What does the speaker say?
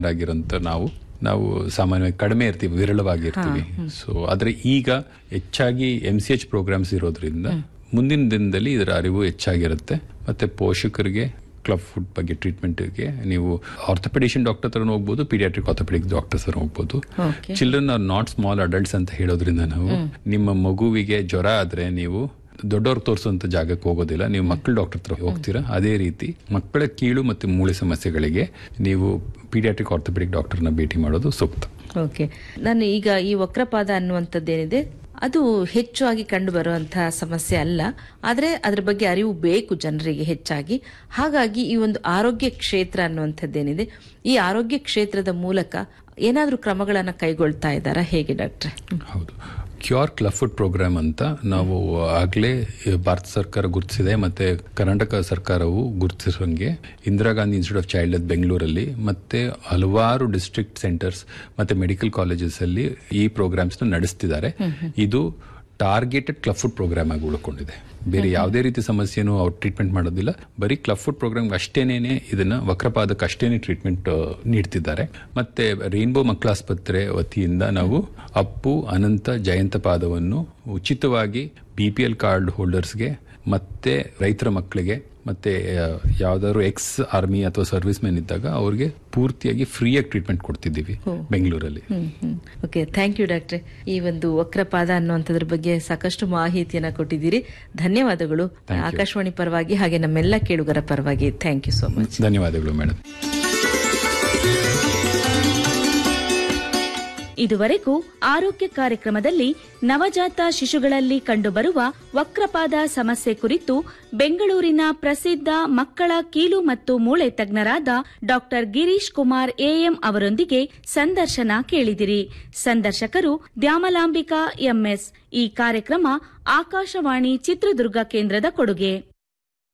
ಆಗಿರೋಂಥ ನಾವು ನಾವು ಸಾಮಾನ್ಯವಾಗಿ ಕಡಿಮೆ ಇರ್ತೀವಿ ವಿರಳವಾಗಿರ್ತೀವಿ ಸೊ ಆದ್ರೆ ಈಗ ಹೆಚ್ಚಾಗಿ ಎಂ ಸಿ ಎಚ್ ಪ್ರೋಗ್ರಾಮ್ಸ್ ಇರೋದ್ರಿಂದ ಮುಂದಿನ ದಿನದಲ್ಲಿ ಇದರ ಅರಿವು ಹೆಚ್ಚಾಗಿರುತ್ತೆ ಮತ್ತೆ ಪೋಷಕರಿಗೆ ಕ್ಲಬ್ ಫುಡ್ ಬಗ್ಗೆ ಟ್ರೀಟ್ಮೆಂಟ್ಗೆ ನೀವು ಆರ್ಥೋಪೆಡಿಷನ್ ಡಾಕ್ಟರ್ ಹತ್ರ ಹೋಗ್ಬೋದು ಪೀಡಿಯಾಟ್ರಿಕ್ ಆರ್ಥೋಪೆಡಿಕ್ ಡಾಕ್ಟರ್ಸ್ ಹತ್ರ ಹೋಗ್ಬೋದು Okay. Children are not small adults ಅಂತ ಹೇಳೋದ್ರಿಂದ ನಾವು ನಿಮ್ಮ ಮಗುವಿಗೆ ಜ್ವರ ಆದ್ರೆ ನೀವು ದೊಡ್ಡವ್ರು ತೋರಿಸುವಂತ ಜಾಗಕ್ಕೆ ಹೋಗೋದಿಲ್ಲ ನೀವು ಮಕ್ಕಳ ಡಾಕ್ಟರ್ ಹತ್ರ ಹೋಗ್ತೀರಾ ಅದೇ ರೀತಿ ಮಕ್ಕಳ ಕೀಳು ಮತ್ತು ಮೂಳೆ ಸಮಸ್ಯೆಗಳಿಗೆ ನೀವು ಪೀಡಿಯಾಟ್ರಿಕ್ ಆರ್ಥೋಪೆಡಿಕ್ ಡಾಕ್ಟರ್ನ ಭೇಟಿ ಮಾಡೋದು ಸೂಕ್ತ ಓಕೆ ನಾನು ಈಗ ಈ ವಕ್ರಪಾದ ಅನ್ನುವಂಥದ್ದೇನಿದೆ ಅದು ಹೆಚ್ಚಾಗಿ ಕಂಡು ಬರುವಂತಹ ಸಮಸ್ಯೆ ಅಲ್ಲ ಆದರೆ ಅದ್ರ ಬಗ್ಗೆ ಅರಿವು ಬೇಕು ಜನರಿಗೆ ಹೆಚ್ಚಾಗಿ ಹಾಗಾಗಿ ಈ ಒಂದು ಆರೋಗ್ಯ ಕ್ಷೇತ್ರ ಅನ್ನುವಂಥದ್ದೇನಿದೆ ಈ ಆರೋಗ್ಯ ಕ್ಷೇತ್ರದ ಮೂಲಕ ಏನಾದರೂ ಕ್ರಮಗಳನ್ನು ಕೈಗೊಳ್ತಾ ಇದ್ದಾರಾ ಹೇಗೆ ಡಾಕ್ಟ್ರೆ ಹೌದು ಕ್ಯೂರ್ ಕ್ಲಬ್ ಫುಡ್ ಪ್ರೋಗ್ರಾಮ್ ಅಂತ ನಾವು ಆಗಲೇ ಭಾರತ ಸರ್ಕಾರ ಗುರುತಿಸಿದೆ ಮತ್ತೆ ಕರ್ನಾಟಕ ಸರ್ಕಾರವು ಗುರುತಿಸೋಂಗೆ Indira Gandhi institute of child health ಬೆಂಗಳೂರಲ್ಲಿ ಮತ್ತೆ ಹಲವಾರು ಡಿಸ್ಟ್ರಿಕ್ಟ್ ಸೆಂಟರ್ಸ್ ಮತ್ತೆ ಮೆಡಿಕಲ್ ಕಾಲೇಜಸ್ ಅಲ್ಲಿ ಈ ಪ್ರೋಗ್ರಾಮ್ಸ್ ನ ನಡೆಸ್ತಿದ್ದಾರೆ ಇದು ಟಾರ್ಗೆಟೆಡ್ ಕ್ಲಬ್ ಫುಡ್ ಪ್ರೋಗ್ರಾಮ್ ಆಗಿ ಉಳ್ಕೊಂಡಿದೆ ಬೇರೆ ಯಾವುದೇ ರೀತಿ ಸಮಸ್ಯೆನೂ ಅವ್ರು ಟ್ರೀಟ್ಮೆಂಟ್ ಮಾಡೋದಿಲ್ಲ ಬರೀ ಕ್ಲಬ್ ಫುಡ್ ಪ್ರೋಗ್ರಾಮ್ ಅಷ್ಟೇನೇನೆ ಇದನ್ನ ವಕ್ರಪಾದಕ್ಕೆ ಅಷ್ಟೇನೆ ಟ್ರೀಟ್ಮೆಂಟ್ ನೀಡ್ತಿದ್ದಾರೆ ಮತ್ತೆ ರೈನ್ಬೋ ಮಕ್ಕಳ ಆಸ್ಪತ್ರೆ ವತಿಯಿಂದ ನಾವು ಅಪ್ಪು ಅನಂತ ಜಯಂತ ಪಾದವನ್ನು ಉಚಿತವಾಗಿ ಬಿ ಪಿ ಎಲ್ ಕಾರ್ಡ್ ಹೋಲ್ಡರ್ಸ್ಗೆ ಮತ್ತೆ ರೈತರ ಮಕ್ಕಳಿಗೆ ಮತ್ತೆ ಯಾವ್ದಾದ್ರು ಎಕ್ಸ್ ಆರ್ಮಿ ಅಥವಾ ಸರ್ವಿಸ್ ಮೆನ್ ಇದ್ದಾಗ ಅವ್ರಿಗೆ ಪೂರ್ತಿಯಾಗಿ ಫ್ರೀಯಾಗಿ ಟ್ರೀಟ್ಮೆಂಟ್ ಕೊಡ್ತಿದ್ದೀವಿ ಬೆಂಗಳೂರಲ್ಲಿ ಓಕೆ ಥ್ಯಾಂಕ್ ಯು ಡಾಕ್ಟ್ರೆ ಈ ಒಂದು ವಕ್ರಪಾದ ಅನ್ನುವಂಥದ್ರ ಬಗ್ಗೆ ಸಾಕಷ್ಟು ಮಾಹಿತಿಯನ್ನ ಕೊಟ್ಟಿದ್ದೀರಿ ಧನ್ಯವಾದಗಳು ಆಕಾಶವಾಣಿ ಪರವಾಗಿ ಹಾಗೆ ನಮ್ಮೆಲ್ಲ ಕೇಳುಗರ ಪರವಾಗಿ ಥ್ಯಾಂಕ್ ಯು ಸೋ ಮಚ್ ಧನ್ಯವಾದಗಳು ಮೇಡಮ್ ಇದುವರೆಗೂ ಆರೋಗ್ಯ ಕಾರ್ಯಕ್ರಮದಲ್ಲಿ ನವಜಾತ ಶಿಶುಗಳಲ್ಲಿ ಕಂಡುಬರುವ ವಕ್ರಪಾದ ಸಮಸ್ಯೆ ಕುರಿತು ಬೆಂಗಳೂರಿನ ಪ್ರಸಿದ್ಧ ಮಕ್ಕಳ ಕೀಲು ಮತ್ತು ಮೂಳೆ ತಜ್ಞರಾದ ಡಾಕ್ಟರ್ ಗಿರೀಶ್ ಕುಮಾರ್ ಎಎಂ ಅವರೊಂದಿಗೆ ಸಂದರ್ಶನ ಕೇಳಿದಿರಿ ಸಂದರ್ಶಕರು ದ್ಯಾಮಲಾಂಬಿಕಾ ಎಂಎಸ್ ಈ ಕಾರ್ಯಕ್ರಮ ಆಕಾಶವಾಣಿ ಚಿತ್ರದುರ್ಗ ಕೇಂದ್ರದ ಕೊಡುಗೆ